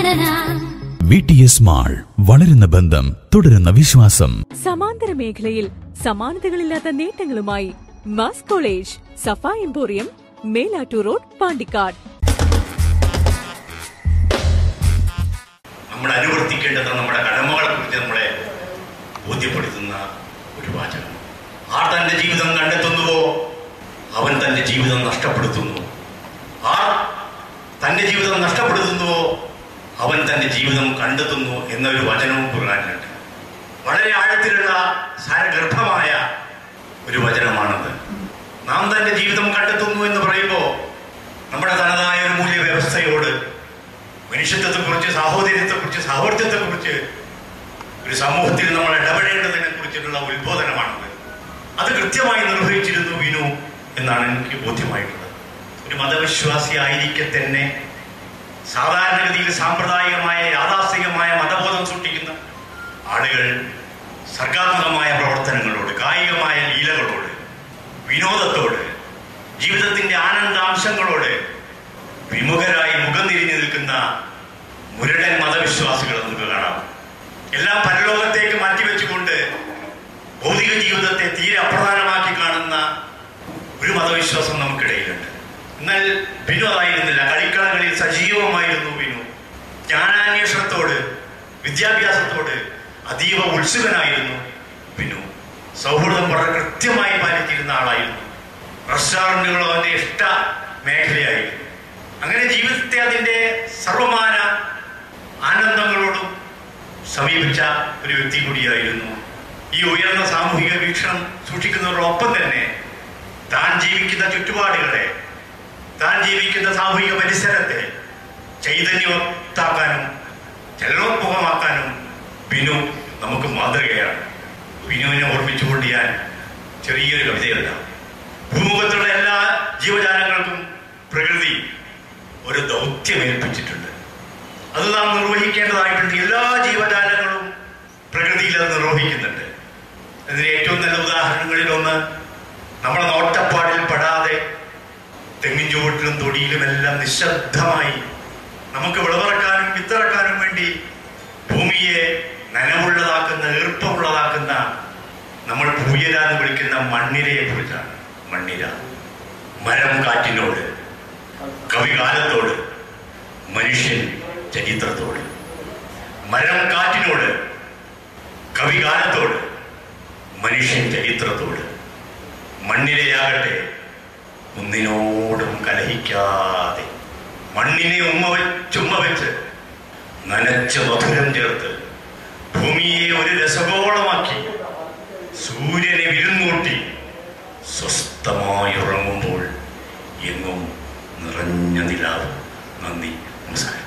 V T S mall വളരുന്ന ബന്ധം തുടരുന്ന വിശ്വാസം സമാന്തര മേഖലയിൽ സമാനതകളില്ലാത്ത നേട്ടങ്ങളുമായി Mass College Safa Emporium Melattur road Pandikkad നമ്മൾ അനുവർത്തിക്കേണ്ടത് നമ്മുടെ കടമകളെ കുറിച്ച് നമ്മളെ ബോധ്യപ്പെടുത്തുന്ന ഒരു വാചകം ആർ തന്റെ ജീവിതം കണ്ടെത്തുന്നുവോ അവൻ തന്റെ ജീവിതം നഷ്ടപ്പെടുത്തുന്നു ആർ തന്റെ ജീവിതം നഷ്ടപ്പെടുത്തുന്നുവോ അവൻ തന്റെ ജീവിതം കണ്ടെത്തുന്നു എന്നൊരു വചനവും ഖുർആനിലുണ്ട് വളരെ ആഴത്തിലുള്ള സാരഗർഭമായ ഒരു വചനമാണത് നാം തന്റെ ജീവിതം കണ്ടെത്തുന്നു എന്ന് പറയുമ്പോൾ നമ്മുടെ തനതായ ഒരു മൂല്യ വ്യവസ്ഥയോട് മനുഷ്യത്വത്തെക്കുറിച്ച് സാഹോദര്യത്തെക്കുറിച്ച് സൗഹൃദത്തെക്കുറിച്ച് ഒരു സമൂഹത്തിൽ നമ്മൾ ഇടപെടേണ്ടതിനെ കുറിച്ചിട്ടുള്ള ഉത്ബോധനമാണത് അത് കൃത്യമായി നിർവഹിച്ചിരുന്നു വിനു എന്നാണ് എനിക്ക് ബോധ്യമായിട്ടുള്ളത് ഒരു മതവിശ്വാസി ആയിരിക്കെ തന്നെ സാധാരണഗതിയിൽ സാമ്പ്രദായികമായ യാഥാസ്ഥികമായ മതബോധം സൃഷ്ടിക്കുന്ന ആളുകൾ സർഗാത്മകമായ പ്രവർത്തനങ്ങളോട് കായികമായ ലീലകളോട് വിനോദത്തോട് ജീവിതത്തിന്റെ ആനന്ദാംശങ്ങളോട് വിമുഖരായി മുഖം തിരിഞ്ഞു നിൽക്കുന്ന മുരടൻ മതവിശ്വാസികൾ നമുക്ക് കാണാം എല്ലാം പരലോകത്തേക്ക് മാറ്റിവെച്ചുകൊണ്ട് ഭൗതിക ജീവിതത്തെ തീരെ അപ്രധാനമാക്കി കാണുന്ന ഒരു മതവിശ്വാസം നമുക്കിടയിലുണ്ട് എന്നാൽ ബിനു അതായിരുന്നില്ല കളിക്കളങ്ങളിൽ സജീവമായിരുന്നു ബിനു ജ്ഞാനാന്വേഷണത്തോട് വിദ്യാഭ്യാസത്തോട് അതീവ ഉത്സുകനായിരുന്നു ബിനു സൗഹൃദം വളരെ കൃത്യമായി പാലിച്ചിരുന്ന ആളായിരുന്നു റെസ്റ്റോറൻറ്റുകൾ അവന്റെ ഇഷ്ട മേഖലയായിരുന്നു അങ്ങനെ ജീവിതത്തെ അതിന്റെ സർവമാന ആനന്ദങ്ങളോടും സമീപിച്ച ഒരു വ്യക്തി കൂടിയായിരുന്നു ഈ ഉയർന്ന സാമൂഹിക വീക്ഷണം സൂക്ഷിക്കുന്നതോടൊപ്പം തന്നെ താൻ ജീവിക്കുന്ന ചുറ്റുപാടുകളെ താൻ ജീവിക്കുന്ന സാമൂഹിക പരിസരത്തെ ചൈതന്യവത്താക്കാനും ചലനോത്മുഖമാക്കാനും ബിനു നമുക്ക് മാതൃകയാണ് ബിനുവിനെ ഓർമ്മിച്ചുകൊണ്ട് ഞാൻ ചെറിയൊരു കവിതയല്ല ഭൂമുഖത്തുള്ള എല്ലാ ജീവജാലങ്ങൾക്കും പ്രകൃതി ഒരു ദൗത്യം ഏൽപ്പിച്ചിട്ടുണ്ട് അത് നാം നിർവഹിക്കേണ്ടതായിട്ടുണ്ട് എല്ലാ ജീവജാലങ്ങളും പ്രകൃതിയിൽ അത് നിർവഹിക്കുന്നുണ്ട് അതിന് ഏറ്റവും നല്ല ഉദാഹരണങ്ങളിൽ ഒന്ന് നമ്മുടെ നോട്ടപ്പാടിൽ പെടാതെ തെങ്ങിൻ ചുവട്ടിലും തൊടിയിലും എല്ലാം നിശബ്ദമായി നമുക്ക് വിളവിറക്കാനും വിത്തിറക്കാനും വേണ്ടി ഭൂമിയെ നനവുള്ളതാക്കുന്ന ഈർപ്പമുള്ളതാക്കുന്ന നമ്മൾ പൂയര എന്ന് വിളിക്കുന്ന മണ്ണിരയെ കുറിച്ചാണ് മണ്ണിര മരം കാറ്റിനോട് കവികാലത്തോട് മനുഷ്യൻ ചരിത്രത്തോട് മരം കാറ്റിനോട് കവികാലത്തോട് മനുഷ്യൻ ചരിത്രത്തോട് മണ്ണിരയാകട്ടെ ഒന്നിനോടും കലഹിക്കാതെ മണ്ണിനെ ഉമ്മ വെച്ചുമ്മ വെച്ച് നനച്ച് മധുരം ചേർത്ത് ഭൂമിയെ ഒരു രസഗോളമാക്കി സൂര്യനെ വിരുന്നൂട്ടി സ്വസ്ഥമായി ഉറങ്ങുമ്പോൾ എങ്ങും നിറഞ്ഞ നിലാവ് നന്ദി നമസ്കാരം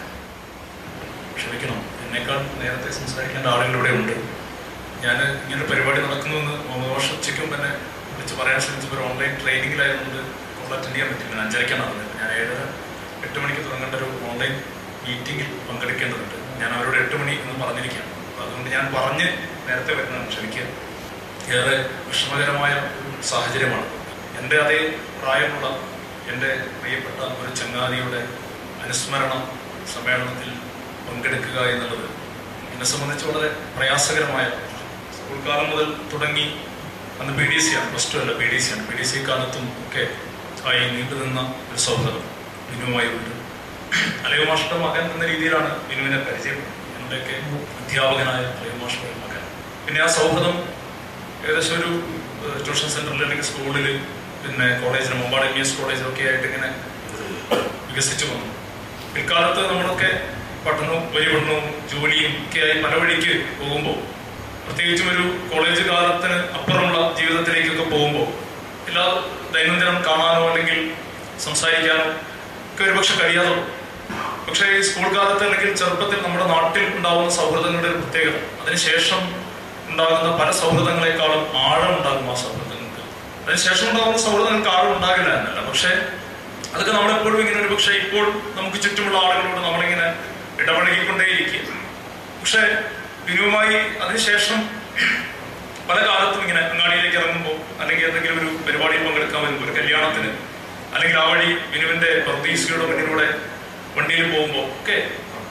ക്ഷമിക്കണം എന്നേക്കാൾ നേരത്തെ സംസാരിക്കേണ്ട ആളുകൾ ഇവിടെ ഉണ്ട് ഞാൻ ഇങ്ങനെ പരിപാടി നടക്കുന്നുവെന്ന് മൂന്ന് വർഷം ഉച്ചയ്ക്കും തന്നെ വിളിച്ച് പറയാൻ ശ്രമിച്ചപ്പോൾ ഒരു ഓൺലൈൻ ട്രെയിനിങ്ങിലായതുകൊണ്ട് കോൾ അറ്റൻഡ് ചെയ്യാൻ പറ്റില്ല ഞാൻ അഞ്ചരയ്ക്കാണ് അറിഞ്ഞത് ഞാൻ ഏഴര എട്ട് മണിക്ക് തുടങ്ങേണ്ട ഒരു ഓൺലൈൻ മീറ്റിംഗിൽ പങ്കെടുക്കേണ്ടതുണ്ട് ഞാൻ അവരോട് എട്ട് മണി എന്ന് പറഞ്ഞിരിക്കുകയാണ് അപ്പോൾ അതുകൊണ്ട് ഞാൻ പറഞ്ഞ് നേരത്തെ വരുന്നതാണ് ക്ഷമിക്കുക ഏറെ വിഷമകരമായ ഒരു സാഹചര്യമാണ് എൻ്റെ അതേ പ്രായമുള്ള എൻ്റെ പ്രിയപ്പെട്ട ഒരു ചങ്ങാതിയുടെ അനുസ്മരണ സമ്മേളനത്തിൽ പങ്കെടുക്കുക എന്നുള്ളത് എന്നെ സംബന്ധിച്ച് വളരെ പ്രയാസകരമായ സ്കൂൾ കാലം മുതൽ തുടങ്ങി അന്ന് ബി ഡി സി ആണ് പ്ലസ് ടു അല്ല ബി ഡി സി ആണ് ബി ഡി സി കാലത്തും ഒക്കെ ആയി നീണ്ടുനിന്ന ഒരു സൗഹൃദം ബിനുവുമായി ഉണ്ട് അലയോ മാഷ്ട മകൻ എന്ന രീതിയിലാണ് ബിനുവിനെ പരിചയപ്പെടുന്നത് എൻ്റെയൊക്കെ അധ്യാപകനായ അലയോ മാഷ്ട മകൻ പിന്നെ ആ സൗഹൃദം ഏകദേശം ഒരു ഏഹ്, ട്യൂഷൻ സെന്ററിൽ അല്ലെങ്കിൽ സ്കൂളിൽ പിന്നെ കോളേജിന് മുമ്പാട് എം എസ് കോളേജിലൊക്കെ ആയിട്ട് ഇങ്ങനെ വികസിച്ചു വന്നു പിൽക്കാലത്ത് നമ്മളൊക്കെ പഠനവും പരിപഠനവും ജോലിയും ഒക്കെ ആയി പല വഴിക്ക് പോകുമ്പോൾ പ്രത്യേകിച്ചും ഒരു കോളേജ് കാലത്തിന് അപ്പുറമുള്ള ജീവിതത്തിലേക്കൊക്കെ പോകുമ്പോൾ എല്ലാ ദൈനംദിനം കാണാനോ അല്ലെങ്കിൽ സംസാരിക്കാനോ ഒക്കെ ഒരുപക്ഷെ കഴിയാതെ പോകും. പക്ഷേ ഈ സ്കൂൾ കാലത്ത് അല്ലെങ്കിൽ ചെറുപ്പത്തിൽ നമ്മുടെ നാട്ടിൽ ഉണ്ടാകുന്ന സൗഹൃദങ്ങളുടെ ഒരു പ്രത്യേകത അതിനുശേഷം ഉണ്ടാകുന്ന പല സൗഹൃദങ്ങളെക്കാളും ആഴം ഉണ്ടാകും ആ സൗഹൃദങ്ങൾക്ക് അതിനുശേഷം ഉണ്ടാകുന്ന സൗഹൃദങ്ങൾക്ക് ആഴം ഉണ്ടാകില്ല എന്നല്ല പക്ഷേ അതൊക്കെ നമ്മളെപ്പോഴും ഇങ്ങനെ ഒരു പക്ഷേ ഇപ്പോൾ നമുക്ക് ചുറ്റുമുള്ള ആളുകളോട് നമ്മളിങ്ങനെ ഇടപഴകിക്കൊണ്ടേയിരിക്കുക പക്ഷേ ബിനുവുമായി അതിനുശേഷം പല കാലത്തും ഇങ്ങനെ അങ്ങാടിയിലേക്ക് ഇറങ്ങുമ്പോൾ അല്ലെങ്കിൽ എന്തെങ്കിലും ഒരു പരിപാടിയിൽ പങ്കെടുക്കാൻ വരുമ്പോൾ ഒരു കല്യാണത്തിന് അല്ലെങ്കിൽ ആ വഴി ബിനുവിന്റെ പ്രതീക്ഷയുടെ മുന്നിലൂടെ വണ്ടിയിൽ പോകുമ്പോൾ ഒക്കെ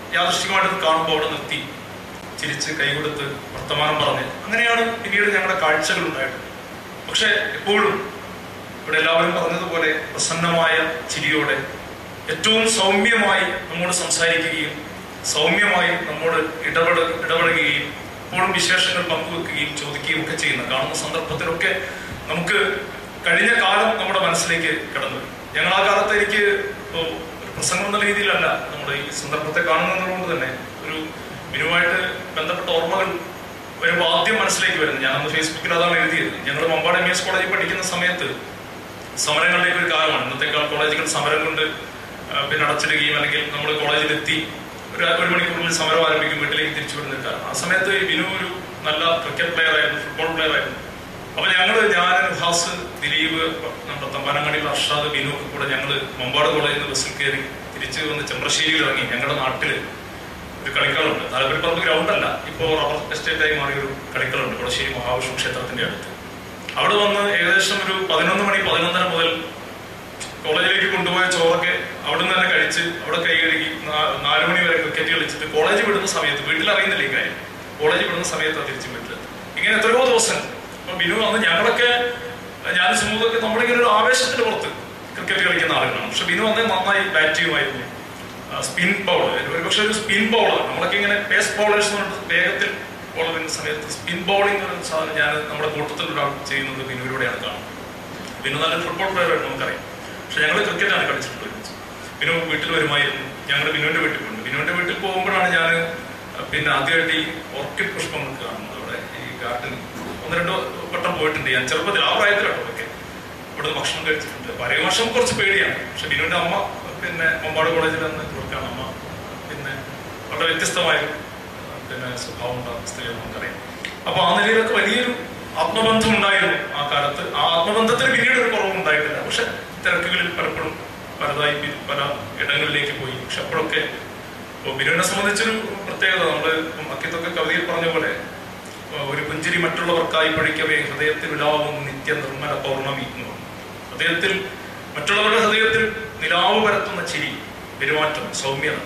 യാദൃശ്ചികമായിട്ട് ഇത് കാണുമ്പോൾ അവിടെ നിർത്തി ചിരിച്ച് കൈകൊടുത്ത് വർത്തമാനം പറഞ്ഞ് അങ്ങനെയാണ് പിന്നീട് ഞങ്ങളുടെ കാഴ്ചകൾ ഉണ്ടായിട്ടുള്ളത് പക്ഷെ എപ്പോഴും ഇവിടെ എല്ലാവരും പറഞ്ഞതുപോലെ പ്രസന്നമായ ചിരിയോടെ ഏറ്റവും സൗമ്യമായി നമ്മോട് സംസാരിക്കുകയും സൗമ്യമായി നമ്മോട് ഇടപെട ഇടപെടുകയും എപ്പോഴും വിശേഷങ്ങൾ പങ്കുവെക്കുകയും ചോദിക്കുകയും ഒക്കെ ചെയ്യുന്ന കാണുന്ന സന്ദർഭത്തിലൊക്കെ നമുക്ക് കഴിഞ്ഞ കാലം നമ്മുടെ മനസ്സിലേക്ക് കടന്നു വരും. ഞങ്ങൾ ആ കാലത്ത് എനിക്ക് ഇപ്പോ ഒരു പ്രസംഗം എന്ന രീതിയിലല്ല നമ്മുടെ ഈ സന്ദർഭത്തെ കാണുന്നതുകൊണ്ട് തന്നെ ഒരു ബിനുവായിട്ട് ബന്ധപ്പെട്ട ഓർമ്മകൾ വരുമ്പോൾ ആദ്യം മനസ്സിലേക്ക് വരുന്നത് ഞാൻ അന്ന് ഫേസ്ബുക്കിൽ അതാണ് എഴുതിയത് ഞങ്ങൾ മമ്പാട് എം എസ് കോളേജിൽ പഠിക്കുന്ന സമയത്ത് സമരങ്ങളുടെയൊക്കെ ഒരു കാലമാണ് ഇന്നത്തെക്കാൾ കോളേജുകൾ സമരം കൊണ്ട് ആ, പിന്നെ അടച്ചിടുകയും അല്ലെങ്കിൽ നമ്മൾ കോളേജിലെത്തി ഒരു ഒരു മണിക്കൂറിൽ സമരം ആരംഭിക്കും വീട്ടിലേക്ക് തിരിച്ചു വരുന്ന ഒരു കാലം ആ സമയത്ത് ഈ ബിനു ഒരു നല്ല ക്രിക്കറ്റ് പ്ലെയർ ആയിരുന്നു ഫുട്ബോൾ പ്ലെയർ ആയിരുന്നു അപ്പൊ ഞങ്ങള് ഞാൻ ഹാസ് ദിലീപ് നമ്മുടെ തമ്പാനങ്ങാടിയിൽ അർഷാദ് ബിനു ഒക്കെ കൂടെ ഞങ്ങള് മമ്പാട് കോളേജിൽ നിന്ന് ബസ്സിൽ കയറി തിരിച്ച് വന്ന് ചെമ്പ്രശ്ശേരിയിൽ ഇറങ്ങി ഞങ്ങളുടെ നാട്ടില് ഒരു കളിക്കളമുണ്ട് താലപ്പൊലിപ്പറമ്പ് ഗ്രൗണ്ട് അല്ല ഇപ്പോ റബ്ബർ എസ്റ്റേറ്റ് ആയി മാറിയ ഒരു കളിക്കളമുണ്ട് കൊടശ്ശേരി മഹാവിഷ്ണു ക്ഷേത്രത്തിന്റെ അടുത്ത് അവിടെ വന്ന് ഏകദേശം ഒരു പതിനൊന്ന് മണി പതിനൊന്നര മുതൽ കോളേജിലേക്ക് കൊണ്ടുപോയ ചോറൊക്കെ അവിടെ നിന്ന് തന്നെ കഴിച്ച് അവിടെ കൈ കഴുകി നാ- നാല് മണി വരെ ക്രിക്കറ്റ് കളിച്ചിട്ട് കോളേജ് വിടുന്ന സമയത്ത് വീട്ടിൽ അറിയുന്നില്ല ഈ കാര്യം കോളേജ് വിടുന്ന സമയത്ത് തിരിച്ച് വീട്ടിലെത്തി ഇങ്ങനെ എത്രയോ ദിവസം അപ്പൊ ബിനു അന്ന് ഞങ്ങളൊക്കെ ഞാൻ സുമൂതൊക്കെ നമ്മളിങ്ങനെ ഒരു ആവേശത്തിന് പുറത്ത് ക്രിക്കറ്റ് കളിക്കുന്ന ആളുകളാണ് പക്ഷെ ബിനു അന്നേ നന്നായി ബാറ്റ് ചെയ്യുമായിരുന്നു സ്പിൻ ബൗളർ ഒരുപക്ഷെ ഒരു സ്പിൻ ബൗളർ നമ്മളൊക്കെ ഇങ്ങനെ പേസ് ബൗളേഴ്സ് എന്ന് പറഞ്ഞിട്ട് വേഗത്തിൽ ബോൾ വരുന്ന സമയത്ത് സ്പിൻ ബൗളിംഗ് ഒരു സാധനം ഞാൻ നമ്മുടെ കൂട്ടത്തിൽ ഒരാൾ ചെയ്യുന്നത് ബിനുവിലൂടെയാണ് കാണുന്നത് ബിനു നല്ലൊരു ഫുട്ബോൾ പ്ലെയർ ആയിട്ട് നമുക്കറിയാം പക്ഷെ ഞങ്ങൾ ക്രിക്കറ്റാണ് കളിച്ചിട്ടുള്ളത് ഒരുമിച്ച്. ബിനു വീട്ടിൽ വരുമായിരുന്നു ഞങ്ങൾ ബിനുവിന്റെ വീട്ടിൽ പോയിട്ടുണ്ട് ബിനുവിന്റെ വീട്ടിൽ പോകുമ്പോഴാണ് ഞാൻ പിന്നെ ആദ്യമായിട്ട് ഈ ഓർക്കിഡ് പുഷ്പങ്ങൾ കാണുന്നത് അവിടെ ഈ ഗാർഡനിൽ ഒന്ന് രണ്ടോ വട്ടം പോയിട്ടുണ്ട് ഞാൻ ചെറുപ്പത്തിൽ ആ പ്രായത്തിലാട്ടോ ഒക്കെ ഇവിടെ ഭക്ഷണം കഴിച്ചിട്ടുണ്ട് പഴയ വർഷം കുറച്ച് പേടിയാണ് പക്ഷെ ബിനുവിന്റെ അമ്മ പിന്നെ മമ്പാട് കോളേജിൽ നിന്ന് ഇവർക്കാണ് അമ്മ പിന്നെ വളരെ വ്യത്യസ്തമായ ഒരു, പിന്നെ സ്വഭാവം ഉണ്ടാകുന്ന സ്ത്രീ നമുക്കറിയാം അപ്പൊ ആ നിലയിലൊക്കെ വലിയൊരു ആത്മബന്ധം ഉണ്ടായിരുന്നു ആ കാലത്ത് ആ ആത്മബന്ധത്തിന് പിന്നീട് ഒരു കുറവും ഉണ്ടായിട്ടില്ല പക്ഷെ തിരക്കുകളിൽ പലപ്പോഴും പലതായി പി- പല ഇടങ്ങളിലേക്ക് പോയി പക്ഷെ അപ്പോഴൊക്കെ ഇപ്പൊ ബിനുവിനെ സംബന്ധിച്ചൊരു പ്രത്യേകത നമ്മള് അക്കിത്തൊക്കെ കവിതയിൽ പറഞ്ഞ പോലെ ആ, ഒരു പുഞ്ചിരി മറ്റുള്ളവർക്കായി പഠിക്കവേ ഹൃദയത്തിൽ വിലാവും നിത്യ നിർമ്മല പൗർണമി എന്ന് പറഞ്ഞു ഹൃദയത്തിൽ മറ്റുള്ളവരുടെ ഹൃദയത്തിൽ നിലാവ് പരത്തുന്ന ചിരി പെരുമാറ്റം സൗമ്യത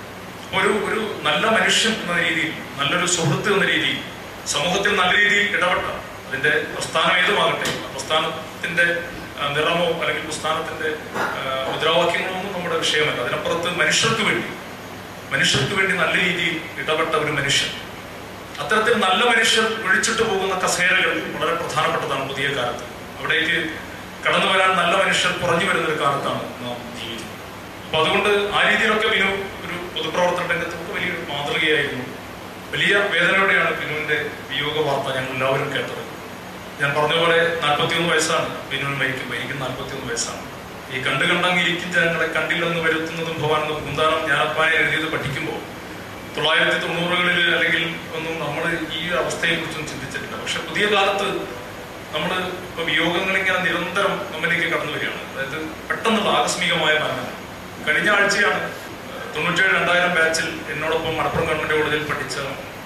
ഒരു ഒരു നല്ല മനുഷ്യൻ എന്ന രീതിയിൽ നല്ലൊരു സുഹൃത്ത് എന്ന രീതിയിൽ സമൂഹത്തിൽ നല്ല രീതിയിൽ ഇടപെട്ട അതിന്റെ പ്രസ്ഥാനം ഏതുമാകട്ടെ ആ പ്രസ്ഥാനത്തിന്റെ ആ, നിറമോ അല്ലെങ്കിൽ പ്രസ്ഥാനത്തിന്റെ ആ, മുദ്രാവാക്യങ്ങളോ ഒന്നും നമ്മുടെ വിഷയമല്ല അതിനപ്പുറത്ത് മനുഷ്യർക്ക് വേണ്ടി മനുഷ്യർക്ക് വേണ്ടി നല്ല രീതിയിൽ ഇടപെട്ട ഒരു മനുഷ്യൻ അത്തരത്തിൽ നല്ല മനുഷ്യർ ഒഴിച്ചിട്ട് പോകുന്ന കസേരകൾ വളരെ പ്രധാനപ്പെട്ടതാണ് പുതിയ കാലത്ത് അവിടേക്ക് കടന്നു വരാൻ നല്ല മനുഷ്യർ കുറഞ്ഞു വരുന്ന ഒരു കാലത്താണ് നാം ജീവിക്കുന്നത് അപ്പൊ അതുകൊണ്ട് ആ രീതിയിലൊക്കെ ബിനു ഒരു പൊതുപ്രവർത്തന രംഗത്തൊക്കെ വലിയൊരു മാതൃകയായിരുന്നു വലിയ വേദനയോടെയാണ് ബിനുവിന്റെ വിയോഗ വാർത്ത ഞങ്ങൾ എല്ലാവരും കേട്ടത് ഞാൻ പറഞ്ഞ പോലെ നാൽപ്പത്തിയൊന്ന് വയസ്സാണ് ബിനുവിന് മരിക്കും മരിക്കും നാൽപ്പത്തിയൊന്ന് വയസ്സാണ് ഈ കണ്ടു കണ്ടങ്ങിരിക്കും ജനങ്ങളെ കണ്ടില്ലെന്ന് വരുത്തുന്നതും ഭവാൻ എന്ന കുന്താനം ഞാനപ്പാനെ എഴുതിയത് പഠിക്കുമ്പോൾ തൊള്ളായിരത്തി തൊണ്ണൂറുകളിൽ അല്ലെങ്കിൽ ഒന്നും നമ്മൾ ഈ അവസ്ഥയെ കുറിച്ചൊന്നും ചിന്തിച്ചിട്ടില്ല പക്ഷെ പുതിയ കാലത്ത് നമ്മൾ ഇപ്പൊ വിയോഗങ്ങൾ ഇങ്ങനെ നിരന്തരം നമ്മിലേക്ക് കടന്നു വരികയാണ് അതായത് പെട്ടെന്നുള്ള ആകസ്മികമായ മരണം കഴിഞ്ഞ ആഴ്ചയാണ് തൊണ്ണൂറ്റേഴ് രണ്ടായിരം ബാച്ചിൽ എന്നോടൊപ്പം മലപ്പുറം ഗവൺമെന്റ് കോളേജിൽ പഠിച്ച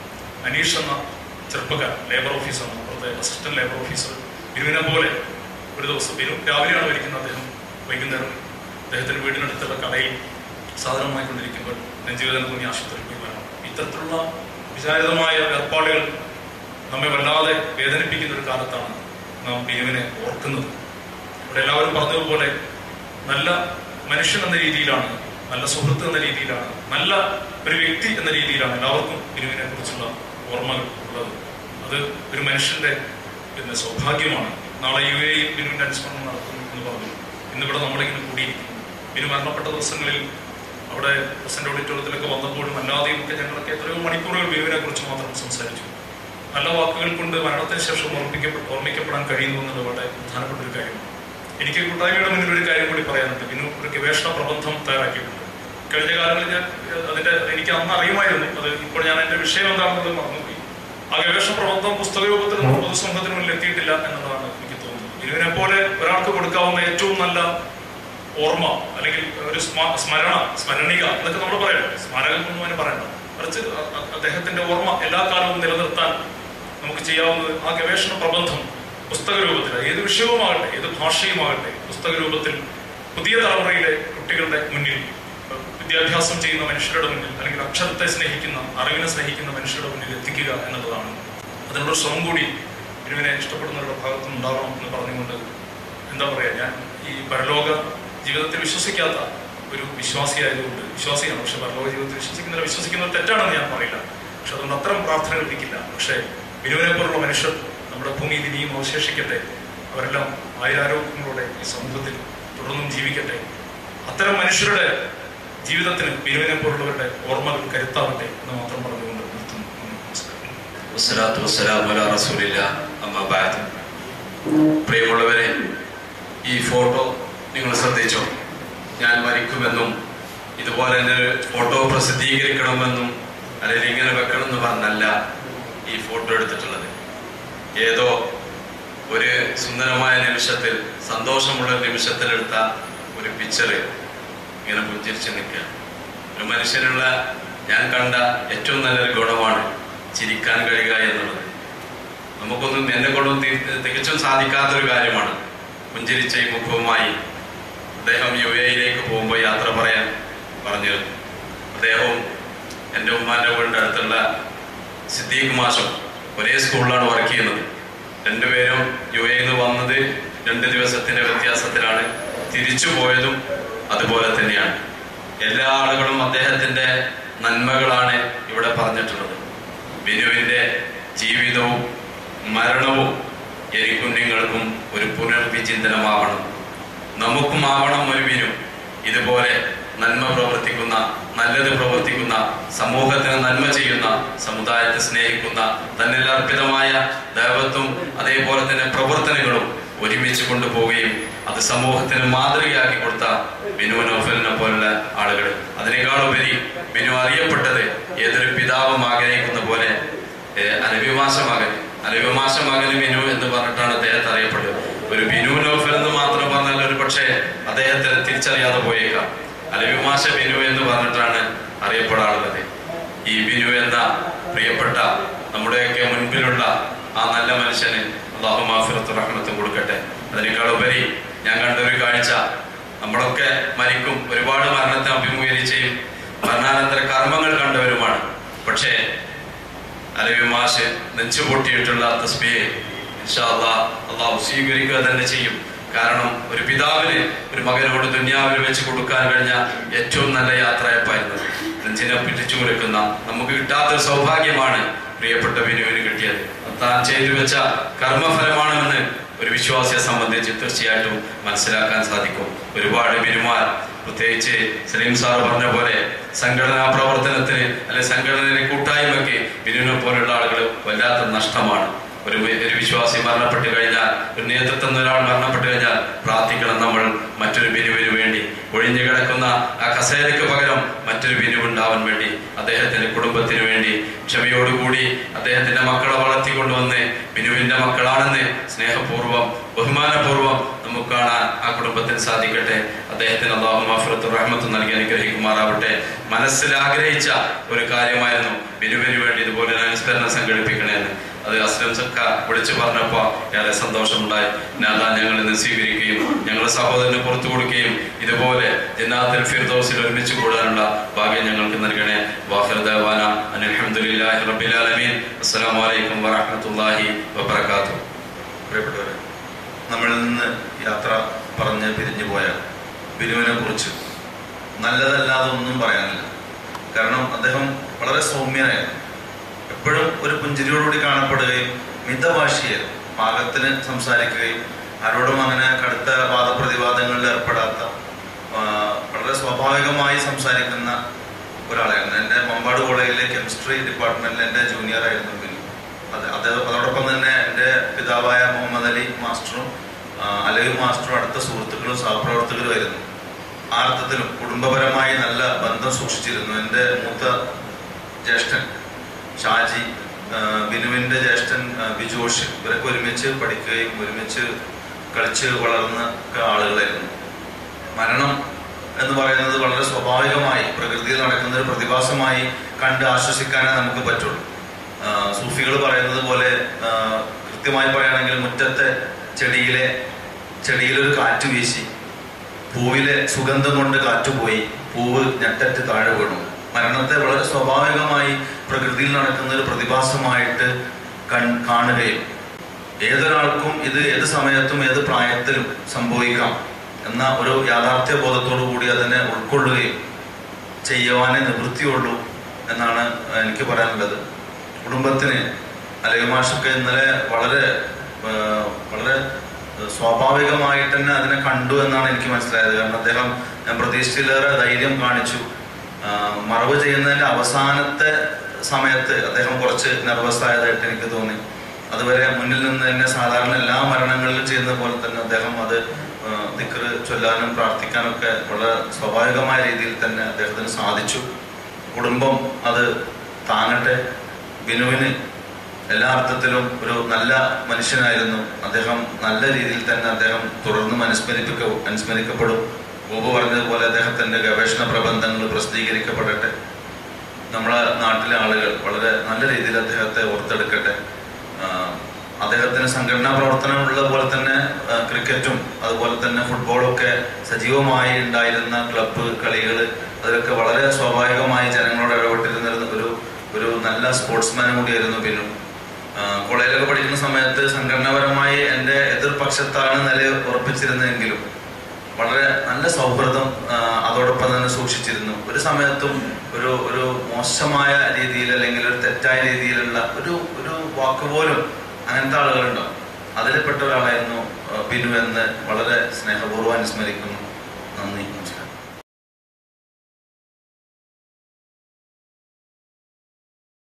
അനീഷ് എന്ന ചെറുപ്പക്കാരൻ ലേബർ ഓഫീസറാണ് അപ്പുറത്തെ അസിസ്റ്റന്റ് ലേബർ ഓഫീസർ ബിനുവിനെ പോലെ ഒരു ദിവസം ബിനു രാവിലെയാണ് മരിക്കുന്നത് അദ്ദേഹം വൈകുന്നേരം അദ്ദേഹത്തിന്റെ വീടിനടുത്തുള്ള കടയിൽ സാധനം വാങ്ങിക്കൊണ്ടിരിക്കുമ്പോൾ നെഞ്ചുവേദന തോന്നി ആശുപത്രിയിൽ പോയി വരണം ഇത്തരത്തിലുള്ള വിചാരിതമായ ഏർപ്പാടുകൾ നമ്മെ വല്ലാതെ വേദനിപ്പിക്കുന്ന ഒരു കാലത്താണ് നാം ബിനുവിനെ ഓർക്കുന്നത് ഇവിടെ എല്ലാവരും പറഞ്ഞതുപോലെ നല്ല മനുഷ്യൻ എന്ന രീതിയിലാണ് നല്ല സുഹൃത്ത് എന്ന രീതിയിലാണ് നല്ല ഒരു വ്യക്തി എന്ന രീതിയിലാണ് എല്ലാവർക്കും ബിനുവിനെ കുറിച്ചുള്ള ഓർമ്മകൾ ഉള്ളത് അത് ഒരു മനുഷ്യന്റെ പിന്നെ സൗഭാഗ്യമാണ് നാളെ യു എയിൽ ബിനുവിന്റെ അനുസ്മരണം നടത്തുന്നു എന്ന് പറഞ്ഞു ഇന്നിവിടെ നമ്മളിങ്ങനെ കൂടിയിരിക്കുന്നു ബിനു മരണപ്പെട്ട ദിവസങ്ങളിൽ അവിടെ പ്രസന്റ് ഓഡിറ്റോറിയത്തിലൊക്കെ വന്നപ്പോഴും അല്ലാതെയും ഒക്കെ ഞങ്ങളൊക്കെ എത്രയോ മണിക്കൂറുകൾ ബിനുവിനെ കുറിച്ച് മാത്രം സംസാരിച്ചു നല്ല വാക്കുകൾ കൊണ്ട് മരണത്തിന് ശേഷം ഓർമ്മിക്കപ്പെട്ട ഓർമ്മിക്കപ്പെടാൻ കഴിയുന്നു എന്നുള്ളത് വളരെ പ്രധാനപ്പെട്ട ഒരു കാര്യമാണ് എനിക്ക് കൂട്ടായ്മയുടെ മുന്നിൽ ഒരു കാര്യം കൂടി പറയാനുണ്ട് ബിനു ഒരു ഗവേഷണ പ്രബന്ധം തയ്യാറാക്കിയിട്ടുണ്ട് കഴിഞ്ഞ കാലങ്ങളിൽ ഞാൻ ഏഹ്, അതിന്റെ എനിക്ക് അന്ന് അറിയുമായിരുന്നു അത് ഇപ്പോൾ ഞാൻ എന്റെ വിഷയം എന്താണെന്നത് മറന്നുപോയി ആ ഗവേഷണ പ്രബന്ധം പുസ്തക രൂപത്തിൽ നമ്മുടെ പൊതുസമൂഹത്തിന് മുന്നിൽ എത്തിയിട്ടില്ല എന്നുള്ളതാണ് എനിക്ക് തോന്നുന്നത് ബിനുവിനെ പോലെ ഒരാൾക്ക് കൊടുക്കാവുന്ന ഏറ്റവും നല്ല ഓർമ്മ അല്ലെങ്കിൽ ഒരു സ്മ- സ്മരണ സ്മരണിക എന്നൊക്കെ നമ്മൾ പറയണം സ്മാരകം ഒന്നും അതിന് പറയണ്ട മറിച്ച് അ- അ- അദ്ദേഹത്തിന്റെ ഓർമ്മ എല്ലാ കാലവും നിലനിർത്താൻ നമുക്ക് ചെയ്യാവുന്നത് ആ ഗവേഷണ പ്രബന്ധം പുസ്തക രൂപത്തിൽ ഏത് വിഷയവുമാകട്ടെ ഏത് ഭാഷയുമാകട്ടെ പുസ്തക രൂപത്തിൽ പുതിയ തലമുറയിലെ കുട്ടികളുടെ മുന്നിൽ വിദ്യാഭ്യാസം ചെയ്യുന്ന മനുഷ്യരുടെ മുന്നിൽ അല്ലെങ്കിൽ അക്ഷരത്തെ സ്നേഹിക്കുന്ന അറിവിനെ സ്നേഹിക്കുന്ന മനുഷ്യരുടെ മുന്നിൽ എത്തിക്കുക എന്നുള്ളതാണ് അതിനുള്ള ശ്രമം കൂടി ഗുരുവിനെ ഇഷ്ടപ്പെടുന്നവരുടെ ഭാഗത്തും ഉണ്ടാവണം എന്ന് പറഞ്ഞുകൊണ്ട് എന്താ പറയുക ഞാൻ ഈ പരലോക ജീവിതത്തിൽ വിശ്വസിക്കാത്ത ഒരു വിശ്വാസിയായതുകൊണ്ട് വിശ്വാസിയാണ് പക്ഷെ പരലോക ജീവിതത്തിൽ വിശ്വസിക്കുന്നവരെ വിശ്വസിക്കുന്നത് തെറ്റാണെന്ന് ഞാൻ പറയില്ല പക്ഷെ അതുകൊണ്ട് അത്തരം പ്രാർത്ഥനകൾ ഇരിക്കില്ല പക്ഷേ ബിനുവിനെ പോലുള്ള മനുഷ്യർ നമ്മുടെ ഭൂമിയിൽ ഇനിയും അവശേഷിക്കട്ടെ അവരെല്ലാം ആയിരാരോഗ്യങ്ങളോടെ ഈ സമൂഹത്തിൽ തുടർന്നും ജീവിക്കട്ടെ അത്തരം മനുഷ്യരുടെ ജീവിതത്തിന് ബിനുവിനെ പോലുള്ളവരുടെ ഓർമ്മകൾ കരുത്താവട്ടെ എന്ന് മാത്രം പറഞ്ഞുകൊണ്ട് നിർത്തുന്നു നന്ദി, നമസ്കാരം വസ്സലാത്തു വസ്സലാമു അലാ റസൂലില്ല അമ്മ ബാദ് പ്രിയമുള്ളവരെ ഈ ഫോട്ടോ നിങ്ങൾ ശ്രദ്ധിച്ചോ ഞാൻ മരിക്കുമെന്നും ഇതുപോലെ തന്നെ ഒരു ഫോട്ടോ പ്രസിദ്ധീകരിക്കണമെന്നും അല്ലെങ്കിൽ ഇങ്ങനെ വെക്കണമെന്ന് പറഞ്ഞല്ല ഈ ഫോട്ടോ എടുത്തിട്ടുള്ളത് ഏതോ ഒരു സുന്ദരമായ നിമിഷത്തിൽ സന്തോഷമുള്ള ഒരു നിമിഷത്തിലെടുത്ത ഒരു പിക്ചർ ഇങ്ങനെ പുഞ്ചിരിച്ച് നിൽക്കുക ഒരു മനുഷ്യനുള്ള ഞാൻ കണ്ട ഏറ്റവും നല്ലൊരു ഗുണമാണ് ചിരിക്കാൻ കഴിയുക എന്നുള്ളത് നമുക്കൊന്നും എന്നെ കൊണ്ടും തി- തികച്ചും സാധിക്കാത്തൊരു കാര്യമാണ് പുഞ്ചിരിച്ച ഈ മുഖവുമായി അദ്ദേഹം യു എയിലേക്ക് പോകുമ്പോൾ യാത്ര പറയാൻ പറഞ്ഞിരുന്നു അദ്ദേഹവും എൻ്റെ ഉമ്മാന്റെ വീടിൻ്റെ അടുത്തുള്ള സിദ്ദീഖ് മാഷും ഒരേ സ്കൂളിലാണ് വർക്ക് ചെയ്യുന്നത് രണ്ടുപേരും യു എയിൽ നിന്ന് വന്നത് രണ്ട് ദിവസത്തിന്റെ വ്യത്യാസത്തിലാണ് തിരിച്ചു പോയതും അതുപോലെ തന്നെയാണ് എല്ലാ ആളുകളും അദ്ദേഹത്തിന്റെ നന്മകളാണ് ഇവിടെ പറഞ്ഞിട്ടുള്ളത് ബിനുവിന്റെ ജീവിതവും മരണവും എനിക്കും നിങ്ങൾക്കും ഒരു പുനർവിചിന്തനമാവണം നമുക്കും ആവണം ഒരു ബിനു ഇതുപോലെ നന്മ പ്രവർത്തിക്കുന്ന നല്ലത് പ്രവർത്തിക്കുന്ന സമൂഹത്തിന് നന്മ ചെയ്യുന്ന സമുദായത്തെ സ്നേഹിക്കുന്ന തന്നിൽ അർപ്പിതമായ ദൈവത്വം അതേപോലെ തന്നെ പ്രവർത്തനങ്ങളും ഒരുമിച്ച് കൊണ്ടുപോവുകയും അത് സമൂഹത്തിന് മാതൃകയാക്കി കൊടുത്ത ബിനു നോഫലിനെ പോലുള്ള ആളുകൾ അതിനേക്കാളുപരി ബിനു അറിയപ്പെട്ടത് ഏതൊരു പിതാവും ആഗ്രഹിക്കുന്ന പോലെ ഏഹ്, അനഭിമാഷ മകൻ അനഭിമാഷ മകന് ബിനു എന്ന് പറഞ്ഞിട്ടാണ് അദ്ദേഹത്തെ അറിയപ്പെട്ടത് ഒരു ബിനു നോഫൽ എന്ന് മാത്രം പറഞ്ഞാൽ ഒരു പക്ഷേ അദ്ദേഹത്തെ തിരിച്ചറിയാതെ പോയേക്കാം അലവിമാശ ബിനു എന്ന് പറഞ്ഞിട്ടാണ് അറിയപ്പെടാറുള്ളത് ഈ ബിനു എന്ന പ്രിയപ്പെട്ട നമ്മുടെയൊക്കെ മുൻപിലുള്ള ആ നല്ല മനുഷ്യന് അള്ളാഹു മാഫിറത്ത് റഹ്മത്തും കൊടുക്കട്ടെ അതിനേക്കാൾ ഉപരി ഞാൻ കണ്ട ഒരു കാഴ്ച നമ്മളൊക്കെ മരിക്കും ഒരുപാട് മരണത്തെ അഭിമുഖീകരിച്ചും മരണാനന്തര കർമ്മങ്ങൾ കണ്ടവരുമാണ് പക്ഷേ അലവി മാഷ് നെഞ്ചു പൊട്ടിയിട്ടുള്ള തസ്ബിയെ ഇൻഷാ അല്ലാഹ് അള്ളാഹു സ്വീകരിക്കുക തന്നെ ചെയ്യും കാരണം ഒരു പിതാവിന് ഒരു മകനോട് ദുന്യാവിൽ വെച്ച് കൊടുക്കാൻ കഴിഞ്ഞ ഏറ്റവും നല്ല യാത്രയപ്പായിരുന്നു നെഞ്ചിനെ പിടിച്ചു കൊടുക്കുന്ന നമുക്ക് കിട്ടാത്തൊരു സൗഭാഗ്യമാണ് പ്രിയപ്പെട്ട ബിനുവിന് കിട്ടിയത് അത് താൻ ചെയ്തു വെച്ച കർമ്മഫലമാണെന്ന് ഒരു വിശ്വാസിയെ സംബന്ധിച്ച് തീർച്ചയായിട്ടും മനസ്സിലാക്കാൻ സാധിക്കും ഒരുപാട് ബിരുമാർ പ്രത്യേകിച്ച് സലീം സാർ പറഞ്ഞ പോലെ സംഘടനാ പ്രവർത്തനത്തിന് അല്ലെ സംഘടനയുടെ കൂട്ടായ്മയ്ക്ക് ബിനുവിനെ പോലുള്ള ആളുകൾ വല്ലാത്ത നഷ്ടമാണ് ഒരു വി- ഒരു വിശ്വാസി മരണപ്പെട്ട് കഴിഞ്ഞാൽ ഒരു നേതൃത്വം ഒരാൾ മരണപ്പെട്ട് കഴിഞ്ഞാൽ പ്രാർത്ഥിക്കണം നമ്മൾ മറ്റൊരു ബിനുവിന് വേണ്ടി ഒഴിഞ്ഞു കിടക്കുന്ന ആ കസേരയ്ക്ക് പകരം മറ്റൊരു ബിനുവ് ഉണ്ടാവാൻ വേണ്ടി അദ്ദേഹത്തിന്റെ കുടുംബത്തിന് വേണ്ടി ക്ഷമയോടുകൂടി അദ്ദേഹത്തിന്റെ മക്കളെ വളർത്തിക്കൊണ്ടുവന്ന് ബിനുവിന്റെ മക്കളാണെന്ന് സ്നേഹപൂർവ്വം ബഹുമാനപൂർവ്വം നമുക്ക് കാണാൻ ആ കുടുംബത്തിന് സാധിക്കട്ടെ അദ്ദേഹത്തിന് അള്ളാഹു മാഫിറത്ത് റഹ്മത്ത് നൽകി അനുഗ്രഹിക്കുമാറാവട്ടെ മനസ്സിൽ ആഗ്രഹിച്ച ഒരു കാര്യമായിരുന്നു ബിനുവിന് വേണ്ടി ഇതുപോലെ ഒരു അനുസ്മരണം സംഘടിപ്പിക്കണമെന്ന് അത് അസ്ലം സക്ക വിളിച്ചു പറഞ്ഞപ്പോ ഏറെ സന്തോഷമുണ്ടായി നാദാ ഞങ്ങൾ ഇന്ന് സ്വീകരിക്കുകയും ഞങ്ങളുടെ സഹോദരന് പുറത്തു കൊടുക്കുകയും ഇതുപോലെ ജന്നാത്തിൽ ഫിർദോസിൽ ഒരുമിച്ച് കൂടാനുള്ള ഭാഗ്യം ഞങ്ങൾക്ക് നൽകണേ വാഹിർ ദേവാന അലഹമുല്ലാഹി റബ്ബിൽ ആലമീൻ അസ്സലാമു അലൈക്കും വറഹ്മത്തുള്ളാഹി വബറകാതുഹു പ്രിയപ്പെട്ടവരെ നമ്മളിൽ നിന്ന് യാത്ര പറഞ്ഞ് പിരിഞ്ഞു പോയ ബിനുവിനെ കുറിച്ച് നല്ലതല്ലാതെ ഒന്നും പറയാനില്ല കാരണം അദ്ദേഹം വളരെ സൗമ്യനായിരുന്നു എപ്പോഴും ഒരു പുഞ്ചിരിയോടുകൂടി കാണപ്പെടുകയും മിതഭാഷയായിരുന്നു പാകത്തിന് സംസാരിക്കുകയും ആരോടും അങ്ങനെ കടുത്ത വാദപ്രതിവാദങ്ങളിൽ ഏർപ്പെടാത്ത ആ, വളരെ സ്വാഭാവികമായി സംസാരിക്കുന്ന ഒരാളായിരുന്നു എൻ്റെ മമ്പാട് കോളേജിലെ കെമിസ്ട്രി ഡിപ്പാർട്ട്മെന്റിൽ എൻ്റെ ജൂനിയർ ആയിരുന്നു ബിനു അത് അത് അതോടൊപ്പം തന്നെ എൻ്റെ പിതാവായ മുഹമ്മദ് അലി മാസ്റ്ററും ആ, അലവി മാസ്റ്ററും അടുത്ത സുഹൃത്തുക്കളും സഹപ്രവർത്തകരുമായിരുന്നു ആ അർത്ഥത്തിലും കുടുംബപരമായി നല്ല ബന്ധം സൂക്ഷിച്ചിരുന്നു എൻ്റെ മൂത്ത ജ്യേഷ്ഠൻ ഷാജി ആ, ബിനുവിൻ്റെ ജ്യേഷ്ഠൻ ആ, ബിജോഷ് ഇവരൊക്കെ ഒരുമിച്ച് പഠിക്കുകയും ഒരുമിച്ച് കളിച്ച് വളർന്ന ഒക്കെ ആളുകളായിരുന്നു മരണം എന്ന് പറയുന്നത് വളരെ സ്വാഭാവികമായി പ്രകൃതിയിൽ നടക്കുന്ന ഒരു പ്രതിഭാസമായി കണ്ട് ആശ്വസിക്കാനേ നമുക്ക് പറ്റുള്ളൂ സൂഫികൾ പറയുന്നത് പോലെ ആ, കൃത്യമായി പറയുകയാണെങ്കിൽ മുറ്റത്തെ ചെടിയിലെ ചെടിയിലൊരു കാറ്റ് വീശി പൂവിലെ സുഗന്ധം കൊണ്ട് കാറ്റുപോയി പൂവ് ഞെട്ടറ്റ് താഴെ വീണു മരണത്തെ വളരെ സ്വാഭാവികമായി പ്രകൃതിയിൽ നടക്കുന്ന ഒരു പ്രതിഭാസമായിട്ട് കൺ കാണുകയും ഏതൊരാൾക്കും ഇത് ഏത് സമയത്തും ഏത് പ്രായത്തിലും സംഭവിക്കാം എന്ന ഒരു യാഥാർത്ഥ്യ ബോധത്തോടു കൂടി അതിനെ ഉൾക്കൊള്ളുകയും ചെയ്യുവാനേ നിവൃത്തിയുള്ളൂ എന്നാണ് എനിക്ക് പറയാനുള്ളത് കുടുംബത്തിന് അല്ലെങ്കിൽ മാഷൊക്കെ ഇന്നലെ വളരെ ആ, വളരെ സ്വാഭാവികമായിട്ട് തന്നെ അതിനെ കണ്ടു എന്നാണ് എനിക്ക് മനസ്സിലായത് കാരണം അദ്ദേഹം ഞാൻ പ്രതീക്ഷിച്ചിലേറെ ധൈര്യം കാണിച്ചു ആ, മറവ് ചെയ്യുന്നതിന്റെ അവസാനത്തെ സമയത്ത് അദ്ദേഹം കുറച്ച് നെർവസ് ആയതായിട്ട് എനിക്ക് തോന്നി അതുവരെ മുന്നിൽ നിന്ന് തന്നെ സാധാരണ എല്ലാ മരണങ്ങളിലും ചെയ്യുന്ന പോലെ തന്നെ അദ്ദേഹം അത് ദിക്കറ് ചൊല്ലാനും പ്രാർത്ഥിക്കാനും ഒക്കെ വളരെ സ്വാഭാവികമായ രീതിയിൽ തന്നെ അദ്ദേഹത്തിന് സാധിച്ചു കുടുംബം അത് താങ്ങട്ടെ ബിനുവിന് എല്ലാ അർത്ഥത്തിലും ഒരു നല്ല മനുഷ്യനായിരുന്നു അദ്ദേഹം നല്ല രീതിയിൽ തന്നെ അദ്ദേഹം തുടർന്നും അനുസ്മരിപ്പിക്ക അനുസ്മരിക്കപ്പെടും ബോബു പറഞ്ഞതുപോലെ അദ്ദേഹത്തിന്റെ ഗവേഷണ പ്രബന്ധങ്ങൾ പ്രസിദ്ധീകരിക്കപ്പെടട്ടെ നമ്മളെ നാട്ടിലെ ആളുകൾ വളരെ നല്ല രീതിയിൽ അദ്ദേഹത്തെ ഓർത്തെടുക്കട്ടെ ആഹ് അദ്ദേഹത്തിന് സംഘടനാ പ്രവർത്തനമുള്ള പോലെ തന്നെ ആഹ് ക്രിക്കറ്റും അതുപോലെ തന്നെ ഫുട്ബോളും ഒക്കെ സജീവമായി ഉണ്ടായിരുന്ന ക്ലബ്ബ് കളികൾ അതിലൊക്കെ വളരെ സ്വാഭാവികമായി ജനങ്ങളോട് ഇടപെട്ടിരുന്ന ഒരു ഒരു നല്ല സ്പോർട്സ്മാനും കൂടിയായിരുന്നു ബിനു ആഹ് കോളേജിലൊക്കെ പഠിക്കുന്ന സമയത്ത് സംഘടനാപരമായി എൻ്റെ എതിർപക്ഷത്താണ് നില ഉറപ്പിച്ചിരുന്നതെങ്കിലും വളരെ നല്ല സൗഹൃദം ആ, അതോടൊപ്പം തന്നെ സൂക്ഷിച്ചിരുന്നു ഒരു സമയത്തും ഒരു ഒരു മോശമായ രീതിയിൽ അല്ലെങ്കിൽ ഒരു തെറ്റായ രീതിയിലുള്ള ഒരു ഒരു വാക്ക് പോലും അങ്ങനത്തെ ആളുകളുണ്ടാവും അതിൽപ്പെട്ട ഒരാളായിരുന്നു ആ, ബിനു എന്ന് വളരെ സ്നേഹപൂർവ്വം അനുസ്മരിക്കുന്നു നന്ദി